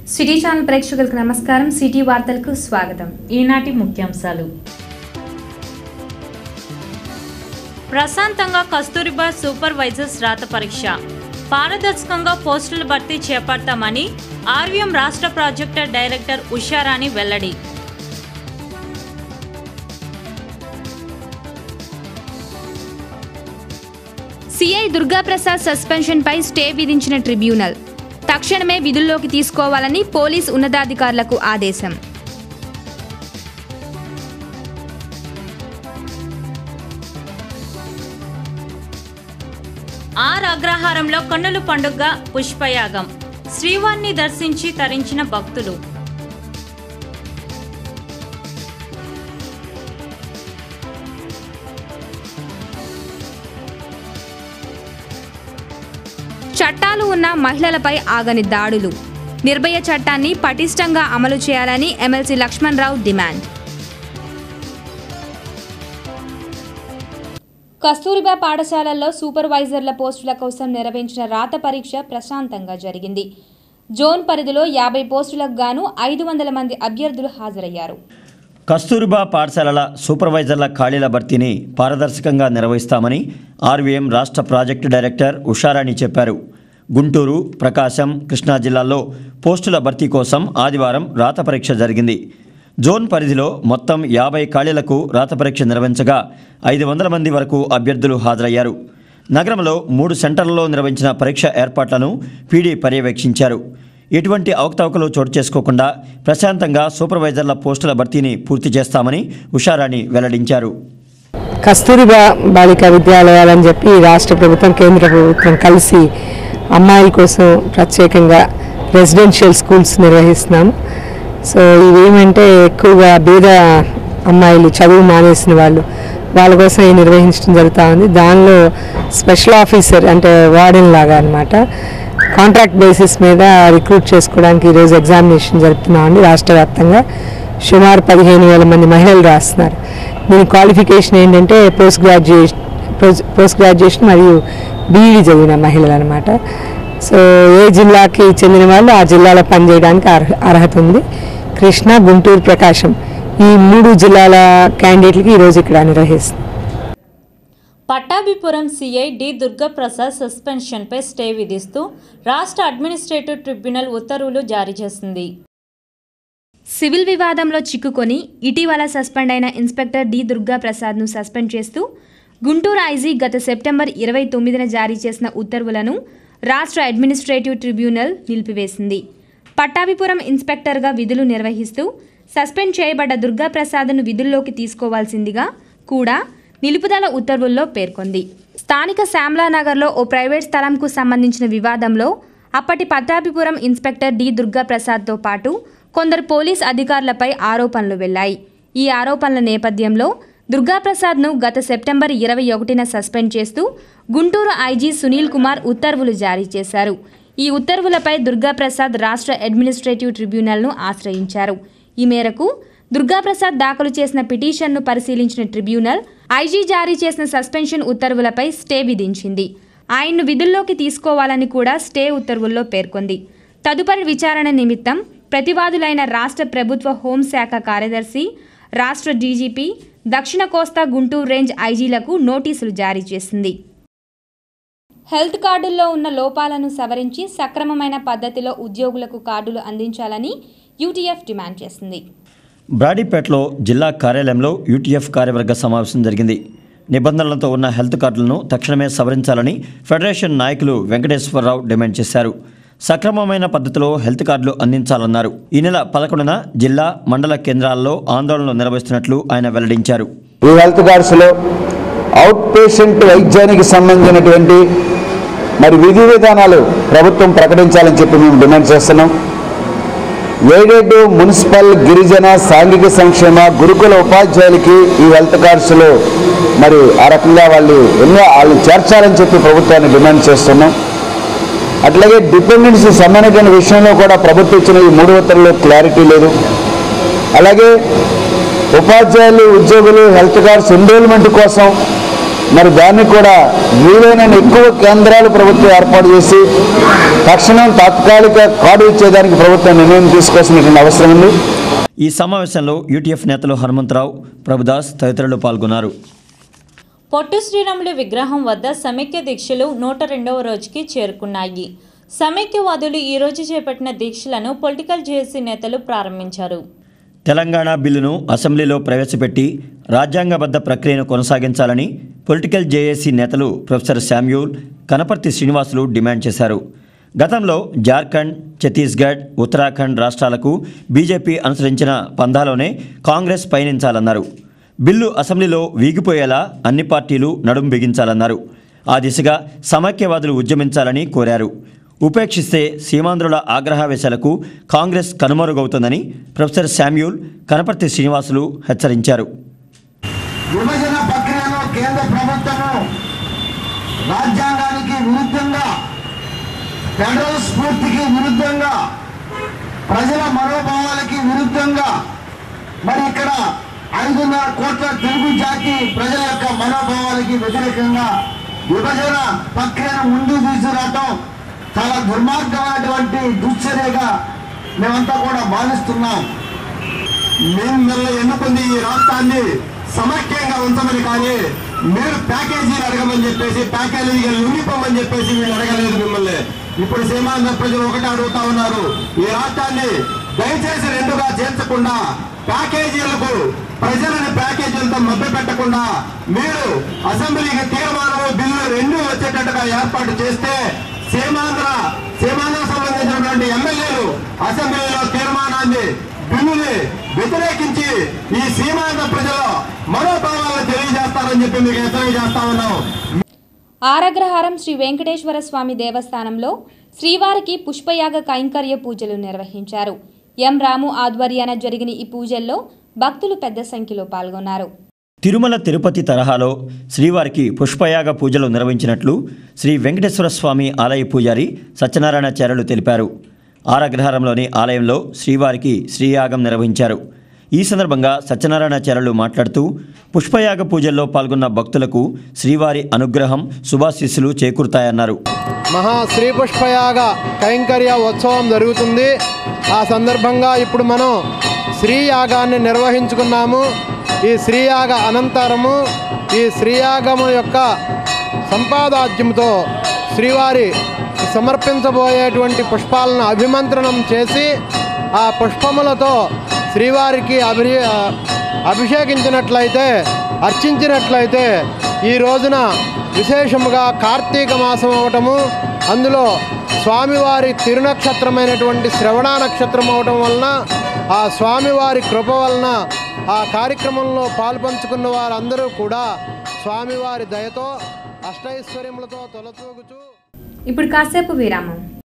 city channel ప్రేక్షకులకు నమస్కారం city వార్తలకు స్వాగతం ఈనాటి ముఖ్యాంశాలు ప్రశాంతంగా కస్తూరిబా సూపర్వైజర్స్ రాత పరీక్ష పారదర్శకంగా పోస్టుల భర్తీ చేపడతామని ఆర్వీఎం రాష్ట్ర ప్రాజెక్టు డైరెక్టర్ ఉషారాణి వెల్లడి సిఐ దుర్గాప్రసాద్ సస్పెన్షన్ పై స్టే విధించిన ట్రిబ్యునల్ తక్షణమే విధుల్లోకి తీసుకోవాలని పోలీస్ ఉన్నతాధికారులకు ఆదేశం ఆర్ అగ్రహారంలో కన్నుల పండుగ పుష్పయాగం శ్రీవారిని దర్శించి తరించిన భక్తులు చట్టాలు ఉన్న మహిళలపై ఆగని దాడులు నిర్భయ చట్టాన్ని పటిష్టంగా అమలు చేయాలని ఎమ్మెల్సీ లక్ష్మణ్ రావు డిమాండ్ కస్తూరిబా పాఠశాలల్లో సూపర్వైజర్ల పోస్టుల కోసం నిర్వహించిన రాత పరీక్ష ప్రశాంతంగా జరిగింది జోన్ పరిధిలో యాభై పోస్టులకు గాను ఐదు వందల మంది అభ్యర్థులు హాజరయ్యారు కస్తూరిబా పాఠశాలల సూపర్వైజర్ల ఖాళీల భర్తీని పారదర్శకంగా నిర్వహిస్తామని ఆర్వీఎం రాష్ట్ర ప్రాజెక్టు డైరెక్టర్ ఉషారాణి చెప్పారు గుంటూరు ప్రకాశం కృష్ణా జిల్లాల్లో పోస్టుల భర్తీ కోసం ఆదివారం రాత పరీక్ష జరిగింది జోన్ పరిధిలో మొత్తం యాభై ఖాళీలకు రాత పరీక్ష నిర్వహించగా ఐదు వందల మంది వరకు అభ్యర్థులు హాజరయ్యారు నగరంలో మూడు సెంటర్లలో నిర్వహించిన పరీక్ష ఏర్పాట్లను పీడీ పర్యవేక్షించారు ఎటువంటి అవకతవకలు చోటు చేసుకోకుండా ప్రశాంతంగా సూపర్వైజర్ల పోస్టుల భర్తీని పూర్తి చేస్తామని ఉషారాణి వెల్లడించారు కస్తూరిబా బాలిక విద్యాలయాలని చెప్పి రాష్ట్ర ప్రభుత్వం కేంద్ర ప్రభుత్వం కలిసి అమ్మాయిల కోసం ప్రత్యేకంగా రెసిడెన్షియల్ స్కూల్స్ నిర్వహిస్తున్నాం సో ఇవేమంటే ఎక్కువగా బీద అమ్మాయిలు చదువు మానేసిన వాళ్ళు వాళ్ళ కోసం ఇవి నిర్వహించడం జరుగుతూ ఉంది దానిలో స్పెషల్ ఆఫీసర్ అంటే వార్డెన్ లాగా అనమాట కాంట్రాక్ట్ బేసిస్ మీద రిక్రూట్ చేసుకోవడానికి ఈరోజు ఎగ్జామినేషన్ జరుపుతున్నామండి రాష్ట్ర వ్యాప్తంగా సుమారు పదిహేను వేల మంది మహిళలు రాస్తున్నారు దీని క్వాలిఫికేషన్ ఏంటంటే పోస్ట్ గ్రాడ్యుయేషన్ పోస్ట్ గ్రాడ్యుయేషన్ మరియు బీఈడి చదివిన మహిళలు అనమాట సో ఏ జిల్లాకి చెందిన వాళ్ళు ఆ జిల్లాలో పనిచేయడానికి అర్హ అర్హత ఉంది కృష్ణా గుంటూరు ప్రకాశం ఈ మూడు జిల్లాల క్యాండిడేట్లకి ఈరోజు ఇక్కడ నిర్వహిస్తుంది పట్టాభిపురం సిఐ డి దుర్గాప్రసాద్ సస్పెన్షన్పై స్టే విధిస్తూ రాష్ట్ర అడ్మినిస్ట్రేటివ్ ట్రిబ్యునల్ ఉత్తర్వులు జారీ చేసింది సివిల్ వివాదంలో చిక్కుకొని ఇటీవల సస్పెండ్ అయిన ఇన్స్పెక్టర్ డి దుర్గా ప్రసాద్ను సస్పెండ్ చేస్తూ గుంటూరు ఐజీ గత సెప్టెంబర్ ఇరవై తొమ్మిదిన జారీ చేసిన ఉత్తర్వులను రాష్ట్ర అడ్మినిస్ట్రేటివ్ ట్రిబ్యునల్ నిలిపివేసింది పట్టాభిపురం ఇన్స్పెక్టర్గా విధులు నిర్వహిస్తూ సస్పెండ్ చేయబడ్డ దుర్గా ప్రసాద్ను విధుల్లోకి తీసుకోవాల్సిందిగా కూడా నిలుపుదల ఉత్తర్వుల్లో పేర్కొంది స్థానిక శ్యామ్లానగర్లో ఓ ప్రైవేట్ స్థలంకు సంబంధించిన వివాదంలో అప్పటి పట్టాభిపురం ఇన్స్పెక్టర్ డి దుర్గా ప్రసాద్తో పాటు కొందరు పోలీస్ అధికారులపై ఆరోపణలు వెళ్లాయి ఈ ఆరోపణల నేపథ్యంలో దుర్గాప్రసాద్ను గత సెప్టెంబర్ ఇరవై ఒకటిన సస్పెండ్ చేస్తూ గుంటూరు ఐజీ సునీల్ కుమార్ ఉత్తర్వులు జారీ చేశారు ఈ ఉత్తర్వులపై దుర్గాప్రసాద్ రాష్ట్ర అడ్మినిస్ట్రేటివ్ ట్రిబ్యునల్ను ఆశ్రయించారు ఈ మేరకు దుర్గాప్రసాద్ దాఖలు చేసిన పిటిషన్ను పరిశీలించిన ట్రిబ్యునల్ ఐజీ జారీ చేసిన సస్పెన్షన్ ఉత్తర్వులపై స్టే విధించింది ఆయన్ను విధుల్లోకి తీసుకోవాలని కూడా స్టే ఉత్తర్వుల్లో పేర్కొంది తదుపరి విచారణ నిమిత్తం ప్రతివాదులైన రాష్ట్ర ప్రభుత్వ హోంశాఖ కార్యదర్శి రాష్ట్ర డీజీపీ దక్షిణ కోస్తా గుంటూరు రేంజ్ ఐజీలకు నోటీసులు జారీ చేసింది హెల్త్ కార్డుల్లో ఉన్న లోపాలను సవరించి సక్రమమైన పద్ధతిలో ఉద్యోగులకు కార్డులు అందించాలని యూటీఎఫ్ డిమాండ్ చేసింది బ్రాడీపేటలో జిల్లా కార్యాలయంలో యూటీఎఫ్ కార్యవర్గ సమావేశం జరిగింది నిబంధనలతో ఉన్న హెల్త్ కార్డులను తక్షణమే సవరించాలని ఫెడరేషన్ నాయకులు వెంకటేశ్వరరావు డిమాండ్ చేశారు సక్రమమైన పద్ధతిలో హెల్త్ కార్డులు అందించాలన్నారు ఈ నెల పదకొండున జిల్లా మండల కేంద్రాల్లో ఆందోళనలు నిర్వహిస్తున్నట్లు ఆయన వెల్లడించారు ఈ హెల్త్ కార్డ్స్లో అవుట్ పేషెంట్ వైద్యానికి సంబంధించినటువంటి మరి విధి విధానాలు ప్రభుత్వం ప్రకటించాలని చెప్పి మేము డిమాండ్ చేస్తున్నాం ఎయిడెడ్ మున్సిపల్ గిరిజన సాంఘిక సంక్షేమ గురుకుల ఉపాధ్యాయులకి ఈ హెల్త్ కార్డ్స్లో మరి ఆ రకంగా వాళ్ళు ఎన్నో వాళ్ళు చేర్చాలని చెప్పి ప్రభుత్వాన్ని డిమాండ్ చేస్తున్నాం అట్లాగే డిపెండెన్సీ సంబంధించిన విషయంలో కూడా ప్రభుత్వం ఇచ్చిన ఈ మూడు ఉత్తర్వుల్లో క్లారిటీ లేదు అలాగే ఉపాధ్యాయులు ఉద్యోగులు హెల్త్ కార్డ్స్ ఎన్రోల్మెంట్ కోసం మరి దాన్ని కూడా వీలైన ఎక్కువ కేంద్రాలు ప్రభుత్వం ఏర్పాటు చేసి తక్షణం తాత్కాలిక కార్డు ఇచ్చేదానికి ప్రభుత్వం నిర్ణయం తీసుకోవాల్సినటువంటి అవసరం ఉంది ఈ సమావేశంలో యూటీఎఫ్ నేతలు హనుమంతరావు ప్రభుదాస్ తదితరులు పాల్గొన్నారు పొట్టు శ్రీరాములు విగ్రహం వద్ద సమైక్య దీక్షలు నూట రెండవ రోజుకి చేరుకున్నాయి సమైక్యవాదులు ఈ రోజు చేపట్టిన దీక్షలను పొలిటికల్ జేఏసీ నేతలు ప్రారంభించారు తెలంగాణ బిల్లును అసెంబ్లీలో ప్రవేశపెట్టి రాజ్యాంగబద్ధ ప్రక్రియను కొనసాగించాలని పొలిటికల్ జేఏసీ నేతలు professor Samuel Kanaparthi Srinivasulu demand చేశారు గతంలో జార్ఖండ్ ఛత్తీస్గఢ్ ఉత్తరాఖండ్ రాష్ట్రాలకు బీజేపీ అనుసరించిన పందాలోనే కాంగ్రెస్ పయనించాలన్నారు బిల్లు అసెంబ్లీలో వీగిపోయేలా అన్ని పార్టీలు నడుం బిగించాలన్నారు ఆ దిశగా సమైక్యవాదులు ఉద్యమించాలని కోరారు ఉపేక్షిస్తే సీమాంధ్రుల ఆగ్రహావేశాలకు కాంగ్రెస్ కనుమరుగవుతుందని ప్రొఫెసర్ శామ్యూల్ కనపర్తి శ్రీనివాసులు హెచ్చరించారు విభజన ప్రక్రియలో కేంద్ర ప్రభుత్వము రాజ్యాంగానికి విరుద్ధంగా ఫెడరల్ స్ఫూర్తికి విరుద్ధంగా ప్రజల మనోభావాలకి విరుద్ధంగా మరి ఇక్కడ ఐదున్నర కోట్ల తెలుగు జాతి ప్రజల యొక్క మనోభావాలకి వ్యతిరేకంగా విభజన ప్రక్రియను ముందుకు తీసుకురావటం చాలా దుర్మార్గమైనటువంటి దుశ్చర్యగా మేమంతా కూడా భావిస్తున్నాం మేము మిమ్మల్ని ఎన్నుకుంది ఈ రాష్ట్రాన్ని సమైక్యంగా ఉంచమని కానీ మీరు ప్యాకేజీలు అడగమని చెప్పేసి ప్యాకేజీలు లొంగిపోమని చెప్పేసి వీళ్ళు అడగలేదు మిమ్మల్ని ఇప్పుడు సీమాంధ్ర ప్రజలు ఒకటి అడుగుతా ఉన్నారు ఈ రాష్ట్రాన్ని దయచేసి రెండుగా చేర్చకుండా ప్యాకేజీలకు ప్రజలని ప్యాకేజీలతో మభ్య పెట్టకుండా మీరు అసెంబ్లీకి తీర్మానము బిల్లు రెండు వచ్చేటట్టుగా ఏర్పాటు చేస్తే సీమాంధ్ర సీమాంధ్ర సంబంధించినటువంటి ఎమ్మెల్యేలు అసెంబ్లీలో తీర్మానాన్ని బిల్లుని వ్యతిరేకించి ఈ సీమాంధ్ర ప్రజల మనోభావాలను తెలియజేస్తారని చెప్పి మీకు హెచ్చరిక చేస్తా ఉన్నాం ఆరగ్రహారం శ్రీ వెంకటేశ్వర స్వామి దేవస్థానంలో శ్రీవారికి పుష్పయాగ కైంకర్య పూజలు నిర్వహించారు ఎం రాము ఆధ్వర్యాన జరిగిన ఈ పూజల్లో భక్తులు పెద్ద సంఖ్యలో పాల్గొన్నారు తిరుమల తిరుపతి తరహాలో శ్రీవారికి పుష్పయాగ పూజలు నిర్వహించినట్లు శ్రీ వెంకటేశ్వర స్వామి ఆలయ పూజారి సత్యనారాయణాచార్యులు తెలిపారు ఆరగ్రహారంలోని ఆలయంలో శ్రీవారికి శ్రీయాగం నిర్వహించారు ఈ సందర్భంగా సత్యనారాయణాచార్యులు మాట్లాడుతూ పుష్పయాగ పూజల్లో పాల్గొన్న భక్తులకు శ్రీవారి అనుగ్రహం శుభాశీస్సులు చేకూరుతాయన్నారు మహా శ్రీ పుష్పయాగ కైంకర్య ఉత్సవం జరుగుతుంది ఆ సందర్భంగా ఇప్పుడు మనం శ్రీయాగాన్ని నిర్వహించుకున్నాము ఈ శ్రీయాగ అనంతరము ఈ శ్రీయాగము యొక్క సంపాదాద్యంతో శ్రీవారి సమర్పించబోయేటువంటి పుష్పాలను అభిమంత్రణం చేసి ఆ పుష్పములతో శ్రీవారికి అభి అభిషేకించినట్లయితే అర్చించినట్లయితే ఈ రోజున విశేషముగా కార్తీక మాసం అవటము అందులో స్వామివారి తిరునక్షత్రమైనటువంటి శ్రవణ నక్షత్రం అవటం వలన ఆ స్వామివారి కృప వలన ఆ కార్యక్రమంలో పాల్పంచుకున్న వారందరూ కూడా స్వామివారి దయతో అష్టైశ్వర్యములతో తొలతూగుచూ ఇప్పుడు కాసేపు విరామం